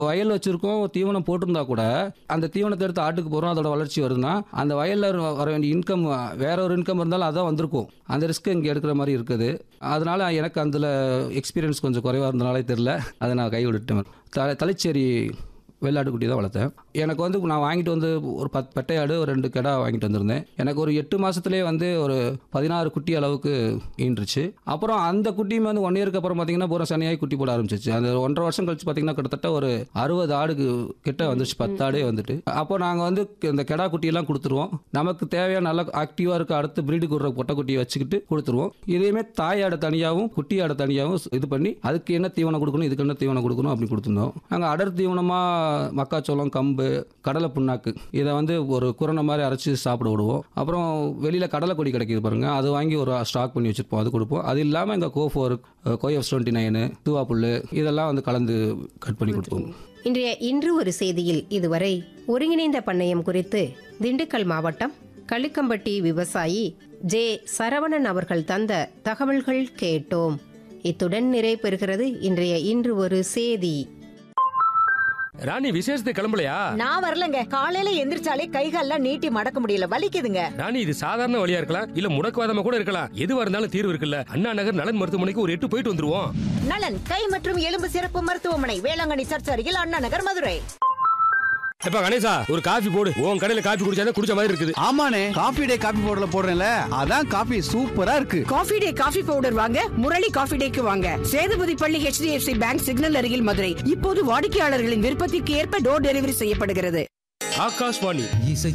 வயல் வச்சிருக்கோம் தீவனம் போட்டிருந்தா கூட அந்த தீவனத்தை எடுத்து ஆட்டுக்கு போகிறோம் அதோட வளர்ச்சி வருதுன்னா அந்த வயலில் வர வேண்டிய இன்கம் வேற ஒரு இன்கம் இருந்தாலும் அதான் வந்திருக்கும் அந்த ரிஸ்க் இங்கே எடுக்கிற மாதிரி இருக்குது அதனால எனக்கு அதில் எக்ஸ்பீரியன்ஸ் கொஞ்சம் குறைவாக இருந்தனாலே தெரில அதை நான் கை விட்டுட்டேன் த தலைச்சேரி வெள்ளாட்டுக்குட்டி தான் வளர்த்தேன் எனக்கு வந்து நான் வாங்கிட்டு வந்து ஒரு பத் பெட்டையாடு ஒரு ரெண்டு கிடா வாங்கிட்டு வந்திருந்தேன் எனக்கு ஒரு எட்டு மாதத்துலேயே வந்து ஒரு பதினாறு குட்டி அளவுக்கு ஈன்றுச்சு அப்புறம் அந்த குட்டியும் வந்து ஒன் இயருக்கு அப்புறம் பார்த்தீங்கன்னா பூரா சனியாகி குட்டி போட ஆரம்பிச்சிச்சு அந்த ஒன்றரை வருஷம் கழிச்சு பார்த்தீங்கன்னா கிட்டத்தட்ட ஒரு அறுபது ஆடுக்கு கிட்ட வந்துச்சு பத்து ஆடே வந்துட்டு அப்போ நாங்கள் வந்து இந்த கெடா குட்டியெல்லாம் கொடுத்துருவோம் நமக்கு தேவையான நல்ல ஆக்டிவாக இருக்க அடுத்து பிரீடுக்கு விடுற பொட்டை குட்டியை வச்சுக்கிட்டு கொடுத்துருவோம் இதையுமே தாய் ஆடை தனியாகவும் குட்டி ஆடை தனியாகவும் இது பண்ணி அதுக்கு என்ன தீவனம் கொடுக்கணும் இதுக்கு என்ன தீவனம் கொடுக்கணும் அப்படி கொடுத்துருந்தோம் நாங்கள் அடர் தீவனமாக மக்காச்சோளம் கம்பு கடலை புண்ணாக்கு இதை வந்து ஒரு குரணை மாதிரி அரைச்சி சாப்பிட விடுவோம் அப்புறம் வெளியில் கடலை கொடி கிடைக்குது பாருங்க அது வாங்கி ஒரு ஸ்டாக் பண்ணி வச்சுருப்போம் அது கொடுப்போம் அது இல்லாமல் எங்கள் கோஃபோர் கோஎஃப் டுவெண்ட்டி நைனு தூவா புல் இதெல்லாம் வந்து கலந்து கட் பண்ணி கொடுப்போம் இன்றைய இன்று ஒரு செய்தியில் இதுவரை ஒருங்கிணைந்த பண்ணையம் குறித்து திண்டுக்கல் மாவட்டம் களுக்கம்பட்டி விவசாயி ஜே சரவணன் அவர்கள் தந்த தகவல்கள் கேட்டோம் இத்துடன் நிறைவு பெறுகிறது இன்றைய இன்று ஒரு செய்தி ராணி விசேஷத்துக்கு கிளம்பலையா நான் வரலங்க காலையில எந்திரிச்சாலே கைகால்லாம் நீட்டி மடக்க முடியல வலிக்குதுங்க ராணி இது சாதாரண வழியா இருக்கலாம் இல்ல முடக்குவாதமா கூட இருக்கலாம் எதுவா இருந்தாலும் தீர்வு இருக்குல்ல அண்ணா நகர் நலன் மருத்துவமனைக்கு ஒரு எட்டு போயிட்டு வந்துருவோம் நலன் கை மற்றும் எலும்பு சிறப்பு மருத்துவமனை வேளாங்கண்ணி சர்ச் அருகில் அண்ணா நகர் மதுரை எப்ப கணேசா ஒரு காஃபி போடு உன் கடையில காஃபி குடிச்சாதான் குடிச்ச மாதிரி இருக்குது ஆமாண்ணே காபி டே காபி பவுடர்ல போடுறேன்ல அதான் காபி சூப்பரா இருக்கு காஃபி டே காஃபி பவுடர் வாங்க முரளி காஃபி டேக்கு வாங்க சேதுபதி பள்ளி HDFC பேங்க் சிக்னல் அருகில் மதுரை இப்போது வாடிக்கையாளர்களின் விருப்பத்திற்கு ஏற்ப டோர் டெலிவரி செய்யப்படுகிறது ஆகாஷ்வாணி இசை